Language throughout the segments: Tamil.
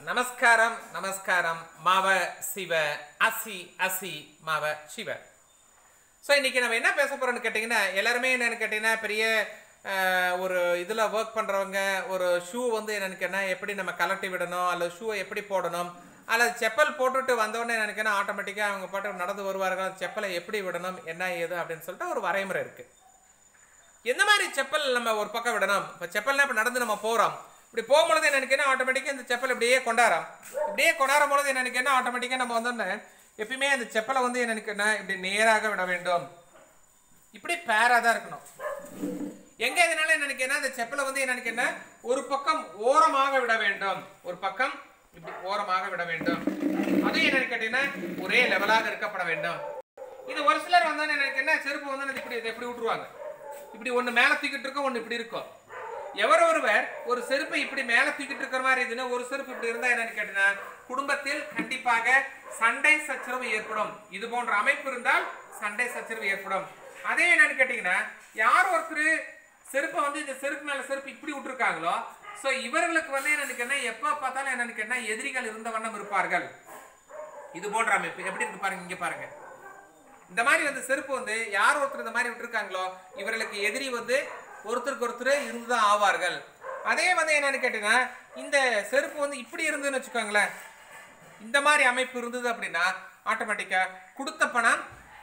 நமஸ்காரம் நமஸ்காரம் மாவ சிவ அசி அசி மாவ சிவ ஸோ இன்னைக்கு நம்ம என்ன பேச போறோம்னு கேட்டிங்கன்னா எல்லாருமே என்னன்னு கேட்டிங்கன்னா பெரிய அஹ், ஒரு இதில் ஒர்க் பண்ணுறவங்க ஒரு ஷூ வந்து என்னன்னு கேட்டால் எப்படி நம்ம கலட்டி விடணும் அல்லது ஷூவை எப்படி போடணும் அல்லது செப்பல் போட்டுட்டு வந்தோடனே எனக்கு ஆட்டோமேட்டிக்காக அவங்க பாட்டு நடந்து வருவார்கள் அந்த செப்பலை எப்படி விடணும் என்ன ஏது அப்படின்னு சொல்லிட்டு ஒரு வரைமுறை இருக்குது எந்த மாதிரி செப்பல் நம்ம ஒரு பக்கம் விடணும் இப்போ செப்பல்னா இப்போ நடந்து நம்ம போகிறோம் இப்படி போகும்பொழுது என்ன நினைக்கணும் ஆட்டோமேட்டிக்காக இந்த செப்பல் இப்படியே கொண்டாடுறோம் இப்படியே கொண்டாடும் பொழுது என்ன நினைக்கணும் ஆட்டோமேட்டிக்காக நம்ம வந்தோடனே எப்பயுமே அந்த செப்பலை வந்து என்ன நினைக்கணும் இப்படி நேராக விட வேண்டும் இப்படி பேராக தான் இருக்கணும் எங்க இதனால என்ன நினைக்கிறேன்னா அந்த செப்பலை வந்து என்ன நினைக்கிறேன்னா ஒரு பக்கம் ஓரமாக விட வேண்டும் ஒரு பக்கம் இப்படி ஓரமாக விட வேண்டும் அதுவும் என்ன கேட்டீங்கன்னா ஒரே லெவலாக இருக்கப்பட வேண்டும் இது ஒரு சிலர் வந்து என்ன நினைக்கிறேன்னா செருப்பு வந்து இப்படி இதை இப்படி விட்டுருவாங்க இப்படி ஒண்ணு மேல தூக்கிட்டு இருக்கும் ஒண்ணு இப்படி இருக்கும் எவர் ஒருவர் ஒரு செருப்பை இப்படி மேல தூக்கிட்டு இருக்கிற மாதிரி இதுன்னு ஒரு செருப்பு இப்படி இருந்தா என்னன்னு கேட்டீங்கன்னா குடும்பத்தில் கண்டிப்பாக சண்டை சச்சரவு ஏற்படும் இது போன்ற அமைப்பு இருந்தால் சண்டை சச்சரவு ஏற்படும் அதே என்னன்னு கேட்டீங்கன்னா யார் ஒருத்தர் செருப்பை வந்து இந்த செருப்பு மேல செருப்பு இப்படி விட்டுருக்காங்களோ சோ இவர்களுக்கு வந்து என்னன்னு கேட்டா எப்ப பார்த்தாலும் என்னன்னு கேட்டா எதிரிகள் இருந்த வண்ணம் இருப்பார்கள் இது போன்ற அமைப்பு எப்படி இருக்கு பாருங்க இங்க பாருங்க இந்த மாதிரி வந்து செருப்பு வந்து யார் ஒருத்தர் இந்த மாதிரி விட்டுருக்காங்களோ இவர்களுக்கு எதிரி வந்து ஒருத்தருக்கு ஒருத்தர் இருந்துதான் ஆவார்கள் அதே வந்து என்னன்னு கேட்டீங்கன்னா இந்த செருப்பு வந்து இப்படி இருந்துன்னு வச்சுக்கோங்களேன் இந்த மாதிரி அமைப்பு இருந்தது அப்படின்னா ஆட்டோமேட்டிக்கா கொடுத்த பணம்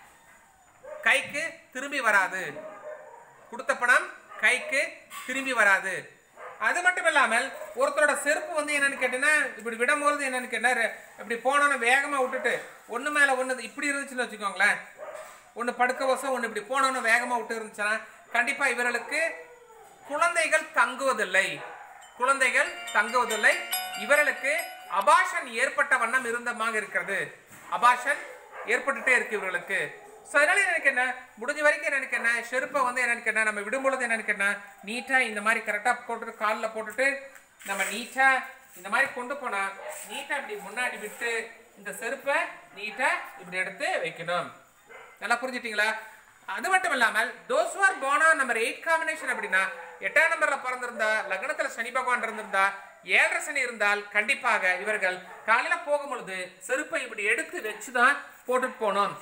கைக்கு திரும்பி வராது கொடுத்த பணம் கைக்கு திரும்பி வராது அது மட்டும் இல்லாமல் ஒருத்தரோட செருப்பு வந்து என்னன்னு கேட்டீங்கன்னா இப்படி விடும்போது என்னன்னு கேட்டா ரெ- இப்படி போனோன்னு வேகமா விட்டுட்டு ஒண்ணு மேல ஒண்ணு இப்படி இருந்துச்சுன்னு வச்சுக்கோங்களேன் ஒண்ணு படுக்க வசம் ஒண்ணு இப்படி போனோன்னு வேகமா விட்டு இருந்துச்சுன்னா கண்டிப்பா இவர்களுக்கு குழந்தைகள் தங்குவதில்லை குழந்தைகள் தங்குவதில்லை இவர்களுக்கு அபாஷன் ஏற்பட்ட வண்ணம் இருந்தமாக இருக்கிறது அபாஷன் ஏற்பட்டுட்டே இருக்கு இவர்களுக்கு ஸோ அதனால எனக்கு என்ன முடிஞ்ச வரைக்கும் எனக்கு என்ன செருப்பை வந்து எனக்கு என்ன நம்ம விடும்பொழுது எனக்கு என்ன நீட்டாக இந்த மாதிரி கரெக்டாக போட்டுட்டு காலில் போட்டுட்டு நம்ம நீட்டாக இந்த மாதிரி கொண்டு போனா நீட்டாக இப்படி முன்னாடி விட்டு இந்த செருப்பை நீட்டாக இப்படி எடுத்து வைக்கணும் நல்லா புரிஞ்சுட்டீங்களா அது மட்டும் இல்லாமல் தோஸ் ஆர் போனா நம்பர் எயிட் காம்பினேஷன் அப்படின்னா எட்டாம் நம்பர்ல பிறந்திருந்தா லக்னத்துல சனி பகவான் இருந்திருந்தா ஏழரை சனி இருந்தால் கண்டிப்பாக இவர்கள் காலையில போகும் பொழுது செருப்பை இப்படி எடுத்து வச்சுதான் போட்டுட்டு போகணும்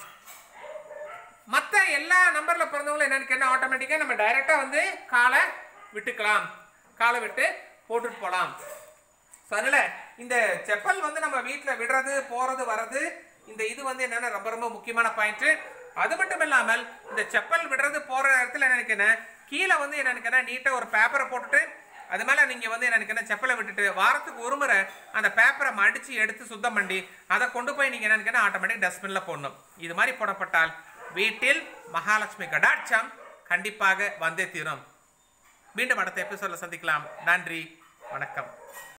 மற்ற எல்லா நம்பர்ல பிறந்தவங்களும் என்னன்னு கேட்டா ஆட்டோமேட்டிக்கா நம்ம டைரக்டா வந்து காலை விட்டுக்கலாம் காலை விட்டு போட்டுட்டு போகலாம் ஸோ அதனால இந்த செப்பல் வந்து நம்ம வீட்டில் விடுறது போறது வர்றது இந்த இது வந்து என்னன்னா ரொம்ப ரொம்ப முக்கியமான பாயிண்ட் அது மட்டும் இல்லாமல் இந்த செப்பல் விடுறது போற இடத்துல எனக்கு என்ன கீழே வந்து எனக்கு என்ன நீட்டாக ஒரு பேப்பரை போட்டுட்டு அது மேலே நீங்கள் வந்து எனக்கு என்ன செப்பலை விட்டுட்டு வாரத்துக்கு ஒரு முறை அந்த பேப்பரை மடித்து எடுத்து சுத்தம் பண்ணி அதை கொண்டு போய் நீங்கள் என்னன்னு ஆட்டோமேட்டிக் டஸ்ட்பினில் போடணும் இது மாதிரி போடப்பட்டால் வீட்டில் மகாலட்சுமி கடாட்சம் கண்டிப்பாக வந்தே தீரும் மீண்டும் அடுத்த எபிசோடில் சந்திக்கலாம் நன்றி வணக்கம்